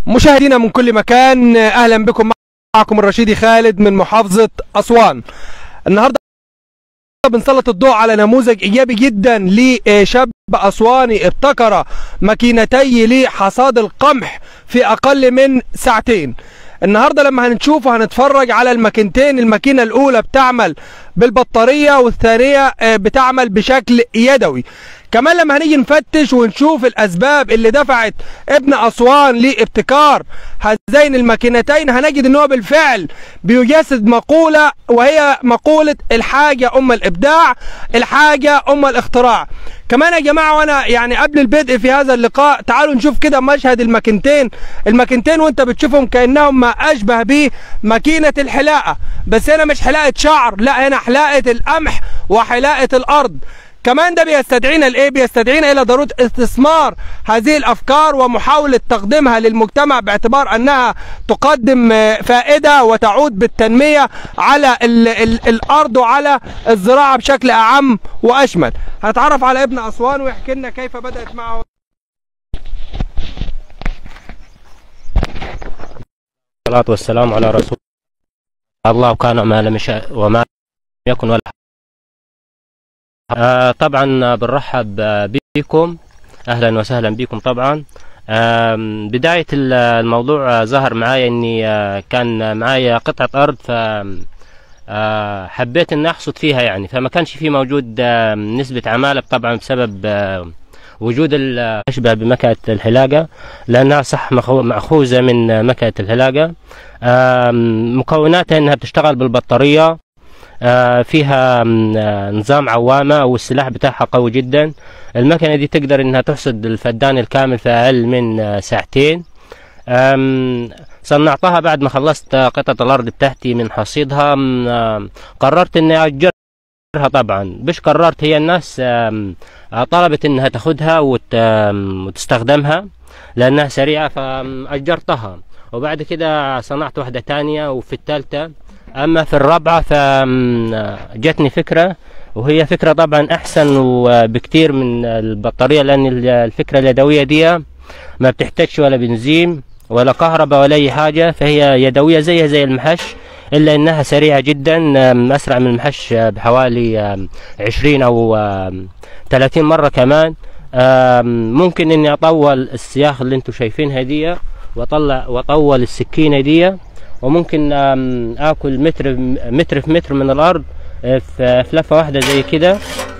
مشاهدينا من كل مكان اهلا بكم معكم الرشيدي خالد من محافظه اسوان النهارده بنسلط الضوء على نموذج ايجابي جدا لشاب اسواني ابتكر ماكينتي لحصاد القمح في اقل من ساعتين النهارده لما هنشوف هنتفرج على الماكينتين الماكينه الاولى بتعمل بالبطاريه والثانيه بتعمل بشكل يدوي كمان لما هنيجي نفتش ونشوف الاسباب اللي دفعت ابن اسوان لابتكار هذين الماكينتين هنجد ان هو بالفعل بيجسد مقوله وهي مقوله الحاجه ام الابداع الحاجه ام الاختراع كمان يا جماعه وانا يعني قبل البدء في هذا اللقاء تعالوا نشوف كده مشهد الماكينتين الماكينتين وانت بتشوفهم كانهم ما اشبه بماكينه الحلاقه بس هنا مش حلاقه شعر لا هنا حلاقه القمح وحلاقه الارض كمان ده بيستدعينا لايه بيستدعينا الى ضروره استثمار هذه الافكار ومحاوله تقديمها للمجتمع باعتبار انها تقدم فائده وتعود بالتنميه على ال ال الارض وعلى الزراعه بشكل اعم واشمل هنتعرف على ابن اسوان ويحكي لنا كيف بدات معه الصلاة والسلام على رسول الله وكان ما لم يشاء وما يكن ولا آه طبعا بنرحب بكم اهلا وسهلا بكم طبعا آه بداية الموضوع ظهر معايا اني آه كان معايا قطعة ارض ف حبيت ان احصد فيها يعني فما كانش في موجود نسبة عمالة طبعا بسبب وجود الاشبه بمكنة الحلاقة لانها صح مأخوذة من مكنة الحلاقة مكوناتها انها بتشتغل بالبطارية فيها نظام عوامة والسلاح بتاعها قوي جدا المكنة دي تقدر انها تحصد الفدان الكامل في اقل من ساعتين صنعتها بعد ما خلصت قطعة الارض بتاعتي من حصيدها قررت اني اجرها طبعا بش قررت هي الناس طلبت انها تاخدها وتستخدمها لانها سريعة فاجرتها وبعد كده صنعت واحدة تانية وفي الثالثة اما في الرابعه فجتني فكره وهي فكره طبعا احسن وبكتير من البطاريه لان الفكره اليدويه دي ما بتحتاجش ولا بنزين ولا كهرباء ولا اي حاجه فهي يدويه زيها زي المحش الا انها سريعه جدا اسرع من المحش بحوالي عشرين او ثلاثين مره كمان ممكن اني اطول السياخ اللي انتم شايفينها دي واطلع واطول السكينه دي وممكن اكل متر متر في متر من الارض في لفه واحده زي كده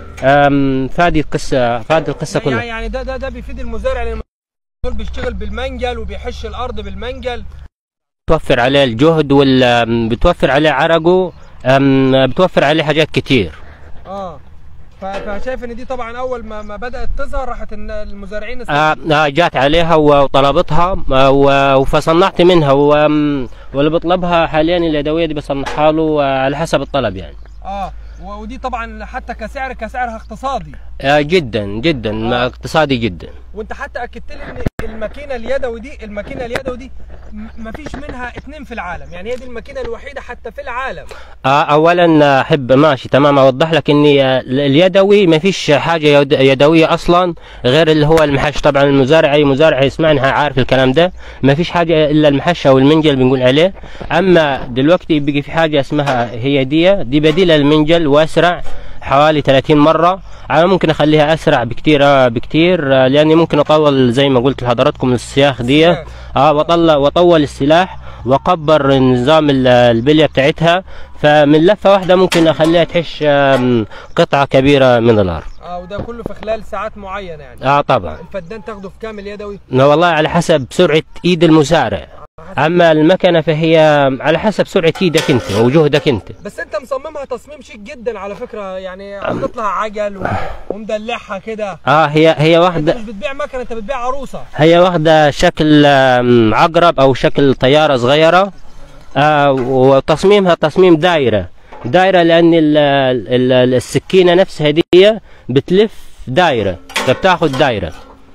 فادي القصه فادي القصه يعني كلها يعني ده ده ده بيفيد المزارع لان دول بيشتغل بالمنجل وبيحش الارض بالمنجل بتوفر عليه الجهد وال بتوفر عليه عرقه بتوفر عليه حاجات كتير اه فشايف ان دي طبعا اول ما ما بدات تظهر راحت ان المزارعين آه آه جات عليها وطلبتها آه فصنعت منها واللي بطلبها حاليا اليدويه دي بصنعها له على حسب الطلب يعني اه ودي طبعا حتى كسعر كسعرها اقتصادي آه جدا جدا آه. اقتصادي جدا وانت حتى اكدت لي ان الماكينه اليدوي دي الماكينه اليدوي دي ما فيش منها اثنين في العالم يعني هي دي الماكينه الوحيده حتى في العالم آه اولا احب ماشي تمام اوضح لك اني اليدوي ما فيش حاجه يدويه اصلا غير اللي هو المحش طبعا المزارع اي مزارع يسمعني عارف الكلام ده ما فيش حاجه الا المحش او المنجل بنقول عليه اما دلوقتي بيجي في حاجه اسمها هي دي دي بديله للمنجل واسرع حوالي 30 مرة أنا ممكن أخليها أسرع بكتير آه بكتير آه لأني ممكن أطول زي ما قلت لحضراتكم السياخ دي آه وأطلع وأطول السلاح وأكبر نظام البلية بتاعتها فمن لفة واحدة ممكن أخليها تحش قطعة كبيرة من الأرض اه وده كله في خلال ساعات معينة يعني اه طبعا الفدان تاخده في كامل يدوي؟ لا والله على حسب سرعة ايد المزارع اما المكنه فهي على حسب سرعه ايدك انت وجهدك انت بس انت مصممها تصميم شيك جدا على فكره يعني هتطلع عجل و... ومدلعها كده اه هي هي واخده انت مش بتبيع مكنه انت بتبيع عروسه هي واخده شكل عقرب او شكل طياره صغيره آه وتصميمها تصميم دايره دايره لان ال ال السكينه نفسها دي بتلف دايره فبتاخد دايره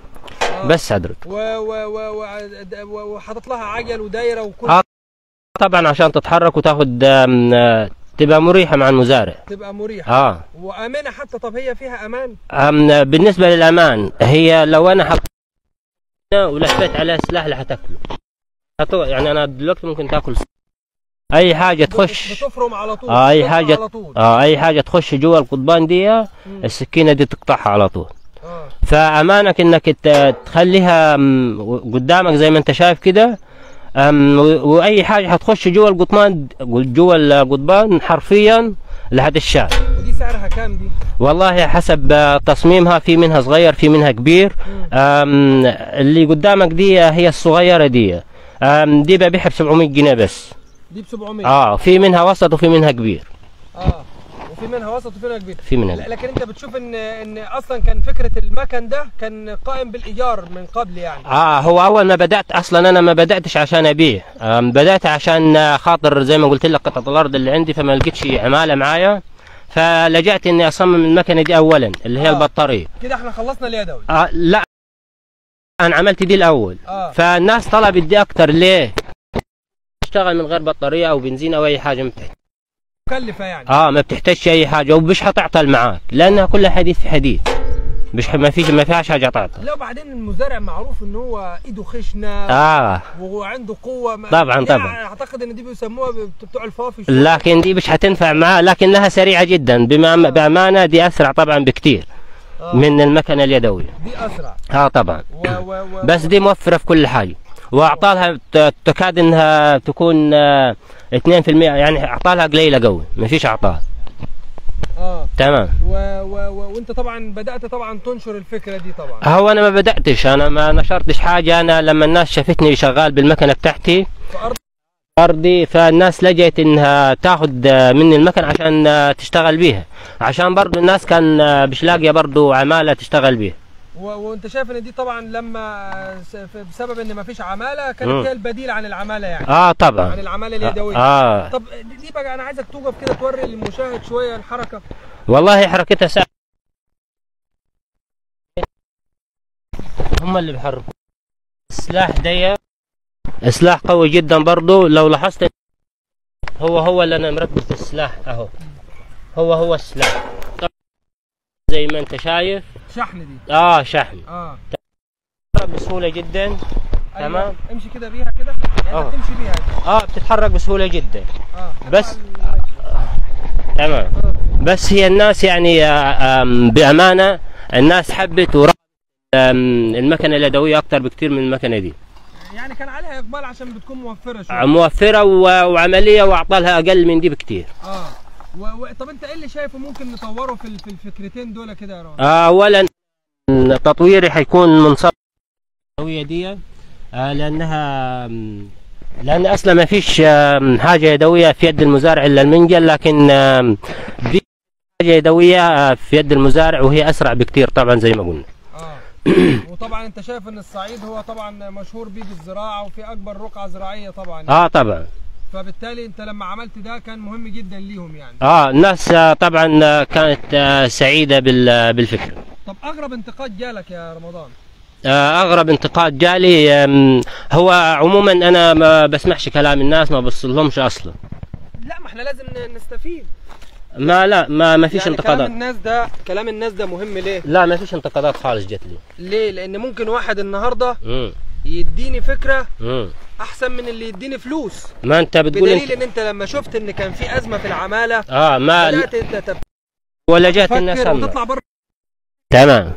بس حضرتك و و و و وحاطط لها عجل ودايره وكل آه طبعا عشان تتحرك وتاخد تبقى مريحه مع المزارع تبقى مريحه اه وامنه حتى طب هي فيها امان أم بالنسبه للامان هي لو انا حط ولفيت عليها سلاح اللي هتاكله هت- يعني انا دلوقتي ممكن تاكل س- اي حاجه تخش بتفرم على طول آه، أي بتقطع حاجة- على طول اه اي حاجه تخش جوا القضبان دي مم. السكينه دي تقطعها على طول اه فامانك انك ت- تخليها م، قدامك زي ما انت شايف كده أم، و- واي حاجه هتخش جوا القضبان جوا القضبان حرفيا لحد الشارع ودي سعرها كام دي؟ والله حسب آه، تصميمها في منها صغير في منها كبير مم. أم، اللي قدامك دي هي الصغيره دي أم، دي ببيعها ب 700 جنيه بس دي ب 700 اه في منها وسط وفي منها كبير اه وفي منها وسط وفي منها كبير في منها لا لكن انت بتشوف ان ان اصلا كان فكره المكن ده كان قائم بالايجار من قبل يعني اه هو اول ما بدات اصلا انا ما بداتش عشان ابيع آم، بدات عشان آه، خاطر زي ما قلت لك قطعه الارض اللي عندي فما لقيتش عماله معايا فلجأت اني اصمم المكنه دي اولا اللي هي آه. البطاريه كده احنا خلصنا اليدوي آه لا انا عملت دي الاول اه فالناس طلبت دي اكتر ليه تشتغل من غير بطاريه او بنزين او اي حاجه ما بتحتاج مكلفه يعني اه ما بتحتاجش اي حاجه ومش هتعطل معاك لانها كلها حديد في حديد مش ما فيش ما فيهاش حاجه تعطل لا وبعدين المزارع معروف ان هو ايده خشنه اه وعنده قوه ما- طبعاً، يعني طبعاً. اعتقد ان دي بيسموها ب- بتوع الفافي شوية. لكن دي مش هتنفع معاه لكنها سريعه جدا بما بامانه دي اسرع طبعا بكتير آه. من المكنه اليدويه دي اسرع اه طبعا و و و بس دي موفره في كل حاجه واعطالها ت- تكاد انها تكون آه، 2% يعني اعطالها قليله قوي ما فيش اعطال اه تمام و و و وانت طبعا بدات طبعا تنشر الفكره دي طبعا هو انا ما بداتش انا ما نشرتش حاجه انا لما الناس شافتني شغال بالمكنه بتاعتي في ارض ارضي فالناس لجأت انها تاخذ آه، مني المكن عشان آه، تشتغل بيها عشان برضو الناس كان آه، مش لاقيه برضو عماله تشتغل بيها و... وانت شايف ان دي طبعا لما س- ف- بسبب ان ما فيش عماله مم. كانت هي البديل عن العماله يعني اه عن طبعا العماله اليدويه اه طب دي بقى انا عايزك توقف كده توري للمشاهد شويه الحركه والله حركتها سهله هم اللي بيحركوا السلاح دي سلاح قوي جدا برضو لو لاحظت هو هو اللي انا مركب في السلاح اهو هو هو السلاح طبعاً زي ما انت شايف شحن دي اه شحن اه بسهوله جدا أيوة. تمام. امشي كده بيها كده يعني آه. انت تمشي بيها دي. اه بتتحرك بسهوله جدا اه بس- ارفع المايك. تمام آه. بس هي الناس يعني آه، آم، بامانه الناس حبت ورا المكنه اليدويه اكثر بكثير من المكنه دي يعني كان عليها اقبال عشان بتكون موفره شويه موفره و- وعمليه واعطالها اقل من دي بكثير اه و... و... طب انت ايه اللي شايفه ممكن نطوره في ال- في الفكرتين دول كده يا راجل آه، اولا تطويري حيكون من صف اليدويه دي آه، لانها آم، لان اصلا ما فيش آم، حاجه يدويه في يد المزارع الا المنجل لكن آم، دي حاجه يدويه آه، في يد المزارع وهي اسرع بكثير طبعا زي ما قلنا اه وطبعا انت شايف ان الصعيد هو طبعا مشهور بيه بالزراعه وفي اكبر رقعه زراعيه طبعا يعني. اه طبعا فبالتالي انت لما عملت ده كان مهم جدا ليهم يعني اه الناس آه، طبعا آه، كانت آه، سعيده بال- بالفكره طب اغرب انتقاد جالك يا رمضان آه، اغرب انتقاد جالي آم، هو عموما انا ما بسمعش كلام الناس ما بصلهمش اصلا لا ما احنا لازم ن- نستفيد ما لا ما ما فيش يعني كلام انتقادات الناس ده كلام الناس ده مهم ليه لا ما فيش انتقادات خالص جت لي ليه لان ممكن واحد النهارده مم. يديني فكره مم. احسن من اللي يديني فلوس ما انت بتقول بدليل انت ان انت لما شفت ان كان في ازمه في العماله اه ما بدات انت ولا جات الناس تفكر همك. وتطلع بره تمام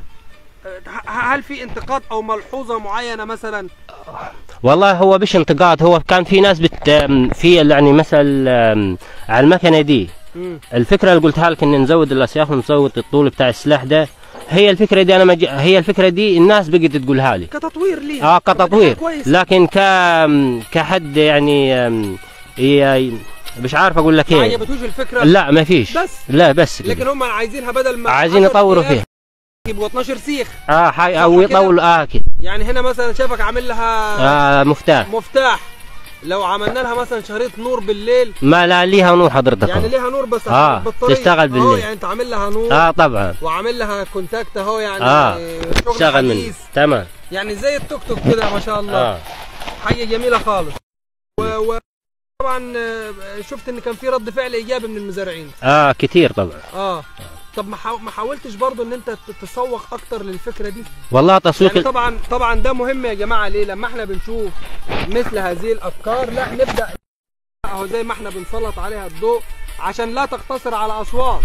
هل في انتقاد او ملحوظه معينه مثلا والله هو مش انتقاد هو كان في ناس بت آم، في يعني مثل آم، على المكنه دي مم. الفكره اللي قلتها لك ان نزود الاسياخ ونزود الطول بتاع السلاح ده هي الفكره دي انا مج... هي الفكره دي الناس بقت تقولها لي كتطوير ليه اه كتطوير كويس لكن ك كحد يعني آم، ي- مش عارف اقول لك ما ايه عجبتوش الفكره لا ما فيش بس لا بس كده. لكن هم عايزينها بدل ما عايزين 10 يطوروا سياخ فيها يبقوا 12 سيخ اه حي... صح او كده؟ يطول اه كده يعني هنا مثلا شايفك عامل لها آه مفتاح مفتاح لو عملنا لها مثلا شريط نور بالليل ما لا ليها نور حضرتك يعني ليها نور بس عشان آه، البطارية. تشتغل أهو بالليل. يعني انت عامل لها نور اه طبعا وعامل لها كونتاكت اهو يعني اه شغل اشتغل منه حديث تمام يعني زي التوك توك كده ما شاء الله اه حاجه جميله خالص و... و... طبعا آه، شفت ان كان في رد فعل ايجابي من المزارعين اه كتير طبعا اه طب ما حاو- ما حاولتش برضو ان انت ت- تسوق اكتر للفكره دي والله تسويق يعني طبعا طبعا ده مهم يا جماعه ليه لما احنا بنشوف مثل هذه الافكار لا نبدا اهو زي ما احنا بنسلط عليها الضوء عشان لا تقتصر على اسوان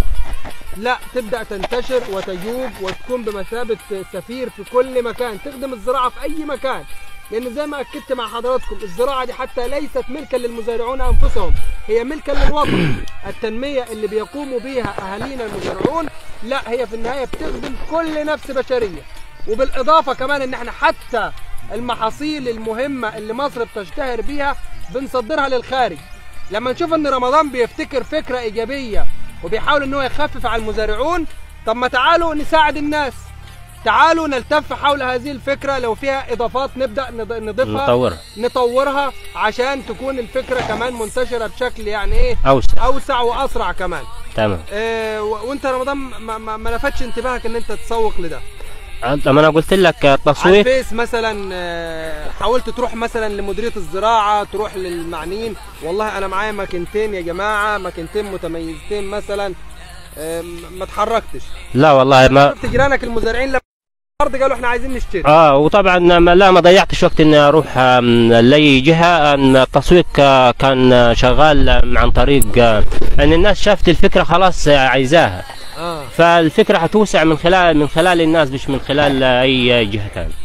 لا تبدا تنتشر وتجوب وتكون بمثابه سفير في كل مكان تخدم الزراعه في اي مكان لان زي ما اكدت مع حضراتكم الزراعه دي حتى ليست ملكا للمزارعون انفسهم هي ملكا للوطن التنميه اللي بيقوموا بيها اهالينا المزارعون لا هي في النهايه بتخدم كل نفس بشريه وبالاضافه كمان ان احنا حتى المحاصيل المهمه اللي مصر بتشتهر بيها بنصدرها للخارج لما نشوف ان رمضان بيفتكر فكره ايجابيه وبيحاول ان هو يخفف على المزارعون طب ما تعالوا نساعد الناس تعالوا نلتف حول هذه الفكره لو فيها اضافات نبدا نض- نضيفها نطورها نطورها عشان تكون الفكره كمان منتشره بشكل يعني ايه اوسع اوسع واسرع كمان تمام إيه و- وانت رمضان ما, ما, ما لفتش انتباهك ان انت تسوق لده لما انا قلت لك على التسويق الفيس مثلا آه، حاولت تروح مثلا لمديريه الزراعه تروح للمعنيين والله انا معايا ماكينتين يا جماعه ماكينتين متميزتين مثلا آه، ما اتحركتش لا والله ما شفت جيرانك المزارعين لما الارض قالوا احنا عايزين نشتري اه وطبعا ما لا ما ضيعتش وقت اني اروح آم، لاي جهه آم، التسويق آه، كان شغال آم، عن طريق آه، ان الناس شافت الفكره خلاص آه، عايزاها اه فالفكره حتوسع من خلال من خلال الناس مش من خلال آه، اي جهه ثانيه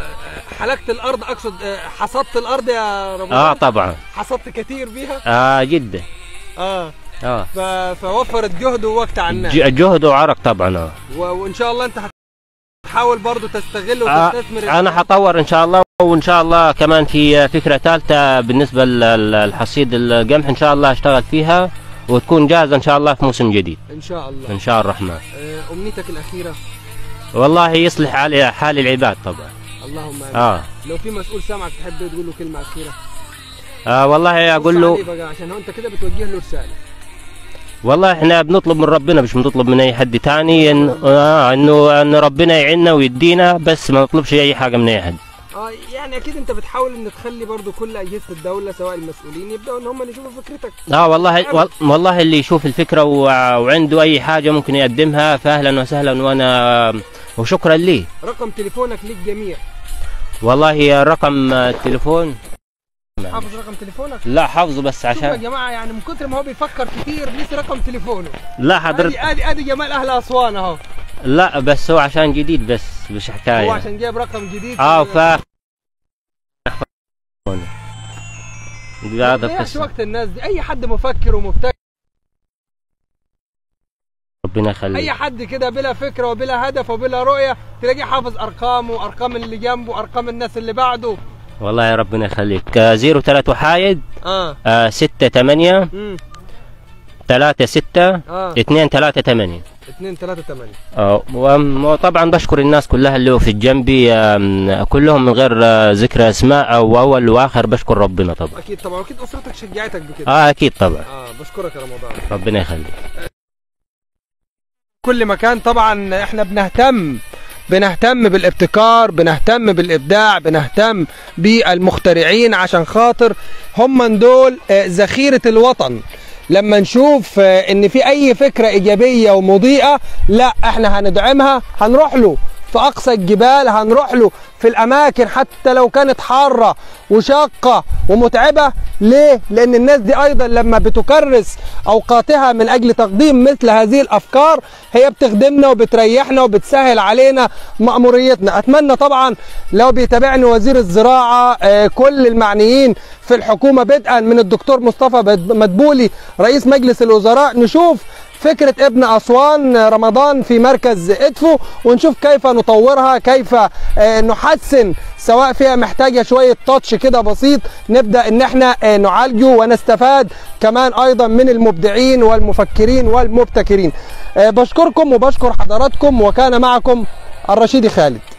حلقت الارض اقصد آه، حصدت الارض يا رمضان اه طبعا حصدت كتير بيها اه جدا اه اه ف- فوفرت جهد ووقت على الناس ج- جهد وعرق طبعا اه و- وان شاء الله انت هتحاول برضو تستغل آه، وتستثمر انا حطور ان شاء الله وان شاء الله كمان في فكره ثالثه بالنسبه للحصيد القمح ان شاء الله اشتغل فيها وتكون جاهزه ان شاء الله في موسم جديد ان شاء الله ان شاء الرحمن آه، امنيتك الاخيره والله يصلح حال حال العباد طبعا اللهم امين اه, لو في مسؤول سامعك تحب تقول له كلمه اخيره آه والله اقول بص له عليه بقى عشان هو انت كده بتوجه له رساله والله احنا بنطلب من ربنا مش بنطلب من اي حد تاني إن آه انه ان ربنا يعيننا ويدينا بس ما نطلبش اي حاجه من اي حد اه يعني اكيد انت بتحاول ان تخلي برضو كل اجهزه الدوله سواء المسؤولين يبداوا ان هم اللي يشوفوا فكرتك اه والله وال- والله اللي يشوف الفكره وع- وعنده اي حاجه ممكن يقدمها فاهلا وسهلا وانا وشكرا ليه رقم تليفونك للجميع والله رقم التليفون حافظ رقم تليفونك لا حافظه بس شوفوا يا عشان جماعه يعني من كتر ما هو بيفكر كتير نسي رقم تليفونه لا ادي حضرتك ادي ادي جمال اهل اسوان اهو لا بس هو عشان جديد بس مش هو حكايه عشان جايب رقم جديد اه ف ما هذا تضيعش القصه وقت الناس دي اي حد مفكر ومبتكر ربنا اي يخليك حد كده بلا فكره وبلا هدف وبلا رؤيه تلاقيه حافظ ارقامه وارقام اللي جنبه ارقام الناس اللي بعده والله يا ربنا يخليك آه، زيرو ثلاثة وحايد اه آه، ستة ثمانية امم ثلاثة ستة اه اثنين ثلاثة ثمانية 2 3 8 آه، وم- وطبعا بشكر الناس كلها اللي وقفت جنبي آم، كلهم من غير آه، ذكر اسماء او اول واخر بشكر ربنا طبعا اكيد طبعا اكيد اسرتك شجعتك بكده اه اكيد طبعا اه بشكرك يا رمضان ربنا يخليك كل مكان طبعا احنا بنهتم بنهتم بالابتكار بنهتم بالابداع بنهتم بالمخترعين عشان خاطر هم دول آه، ذخيره الوطن لما نشوف آه، ان في اي فكره ايجابيه ومضيئه لا احنا هندعمها هنروح له في اقصى الجبال هنروح له في الاماكن حتى لو كانت حاره وشاقه ومتعبه ليه لان الناس دي ايضا لما بتكرس اوقاتها من اجل تقديم مثل هذه الافكار هي بتخدمنا وبتريحنا وبتسهل علينا مأموريتنا اتمنى طبعا لو بيتابعني وزير الزراعه آه، كل المعنيين في الحكومه بدءا من الدكتور مصطفى بد- مدبولي رئيس مجلس الوزراء نشوف فكرة ابن أسوان رمضان في مركز إدفو ونشوف كيف نطورها كيف آه، نحسن سواء فيها محتاجة شوية تاتش كده بسيط نبدأ إن احنا آه، نعالجه ونستفاد كمان أيضا من المبدعين والمفكرين والمبتكرين آه، بشكركم وبشكر حضراتكم وكان معكم الرشيدي خالد